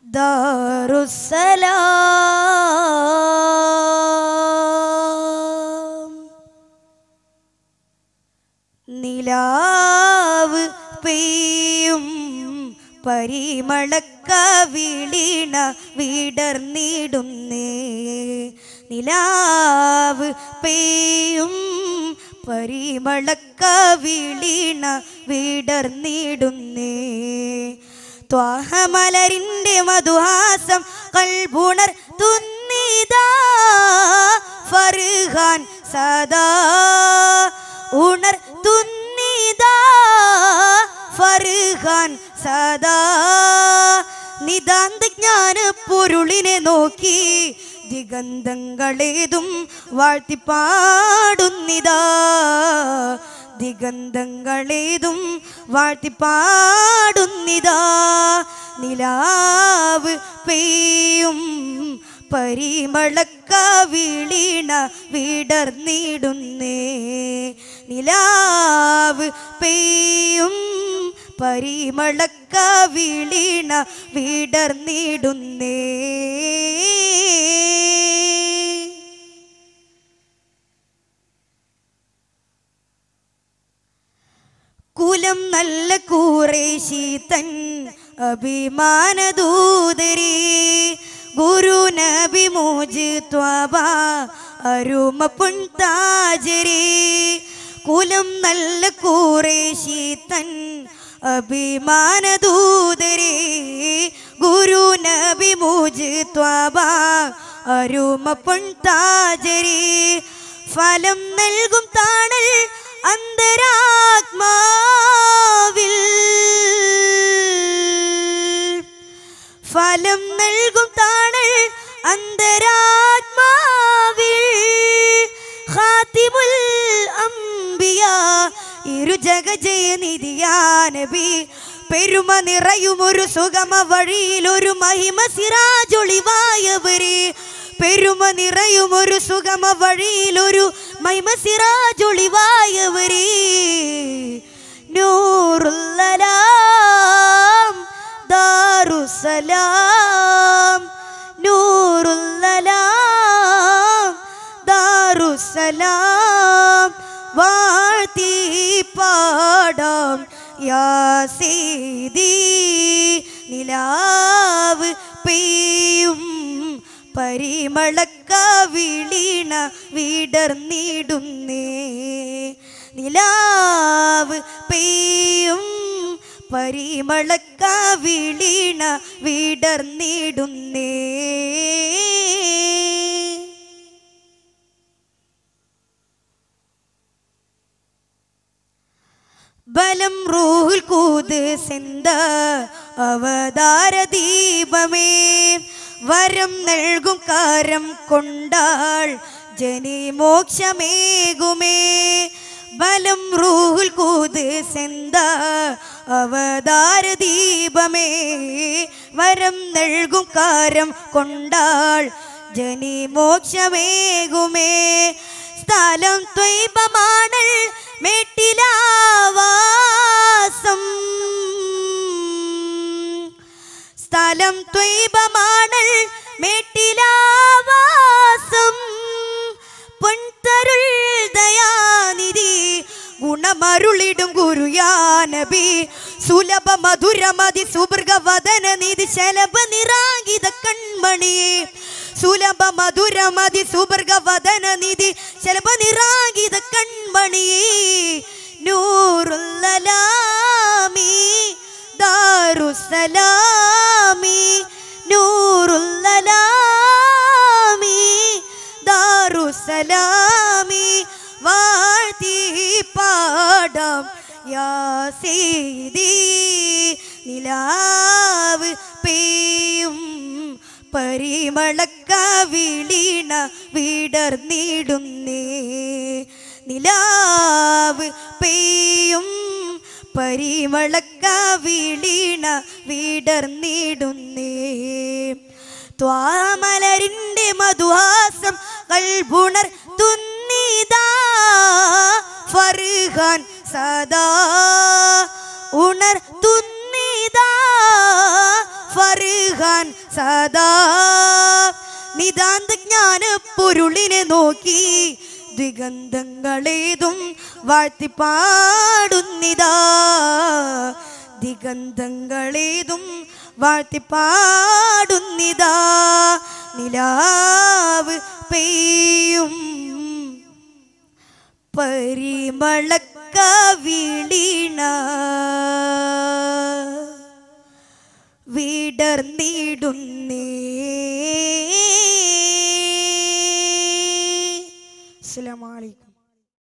ദാറുസലാം നിലാവ് പെയ്യും പരിമളക്ക വീണ വിടർന്നിടുന്നേ നിലാവ് പെയ്യും പരിമളക്ക വീണ വിടർന്നിടുന്നേ ത്വാഹമലരിൻ്റെ മധുഹാസം കൽബുണർ തുന്നിതാ ഫർഹാൻ സദാ ഉണർ തുന്നിതാ ഫർഹാൻ സദാ നിതാന്ത ജ്ഞാന പൊരുളിനെ നോക്കി ദിഗന്ധങ്ങളേതും വാഴ്ത്തിപ്പാടുന്നിതാ ദിഗന്ധങ്ങളേതും വാഴ്ത്തിപ്പാടുന്നിതാ നിലാവ് പെയ്യും പരിമളക്ക വീണ വിടർന്നിടുന്നേ നിലാവ് പെയ്യും പരിമളക്ക വീണ വിടർന്നിടുന്നേ കുലം നല്ല കൂറേശി തൻ അഭിമാനദൂതരി ഗുരു നബി മോജ് ത്വബ അരുമ പുൺതാജരി കുലം നല്ല കൂറേശി തൻ അഭിമാനദൂതരി ഗുരു നബി മോജ് ത്വബ അരുമ പുൺതാജരി ഫലം നൽകും താണൽ അന്തരാത്മാവിൽ ഫലം നൽകും താണൽ അന്തരാത്മാവിൽ ഖാത്തിമുൽ അംബിയ ഇരു ജഗജയനിധിയാ നബി പെരുമ നിറയും ഒരു സുഗമ വഴിയിൽ ഒരു മഹിമ സിറാജൊളിവായവരെ പെരുമ നിറയും ഒരു സുഗമ വഴിയിൽ ഒരു മഹിമ സിറാജൊളിവായവരെ നൂറുല്ലലാം ദാറുസലാം നൂറുല്ലലാം ദാറുസലാം വാഴ്ത്തി പാടാം യാസീദി നിലാവ് പെയ്യും പരിമളക്ക വീണ വിടർന്നിടുന്നേ നിലാവ് പെയ്യും പരിമളക്ക വീണ വിടർന്നിടുന്നേ ബലം റൂഹുൽ കൂത് സിന്ദ അവതാര ദീപമേ വരം നൽകും കാരം കൊണ്ടാൾ ജനി മോക്ഷമേകുമേ ബലം റൂഹുൽ കൂത് സിന്ദ അവതാര ദീപമേ വരം നൽകും കാരം കൊണ്ടാൾ ജനി മോക്ഷമേകുമേ സ്ഥലം ത്വൈപമാണൽ മേട്ടിലാവാസം സ്ഥലം ത്വൈപമാണൽ മേട്ടിലാവാസം പൊൻതരുൾ ദയാനിധി ഗുണമരുളിടും ഗുരുയാനബി സുലഭ മധുരമതി സുഭൃഗ വദന നിധി ശലഭ നിറാങ്കിത കൺമണിയെ സുലഭ മധുരമതി സുഭർഗ വദന നിധി ശലഭ നിറാങ്കിത കൺമണിയെ നൂറുല്ലലാമി ദാറുസലാമി നൂറുല്ലലാമി ദാറുസലാമി വാഴ്ത്തി പാടാം യാസീദി നിലാവ് പെയ്യും പരിമളക്ക വീണ വിടർന്നിടുന്നേ നിലാവ് പെയ്യും പരിമളക്ക വീണ വിടർന്നിടുന്നേ ത്വാമലരിൻ്റെ മധുഹാസം കൽബുണർ തുന്നിതാ ഫർഹാൻ സദാ ഉണർ തുന്നിതാ ഫർഹാൻ താൻ സദാ നിതാന്ത ജ്ഞാന പൊരുളിനെ നോക്കി ദിഗന്ധങ്ങളേതും വാഴ്ത്തിപ്പാടുന്നിതാ ദിഗന്ധങ്ങളേതും വാഴ്ത്തിപ്പാടുന്നിതാ നിലാവ് പെയ്യും പരിമളക്ക വീണ വിടർന്നിടുന്നേ അസ്സലാമു അലൈക്കും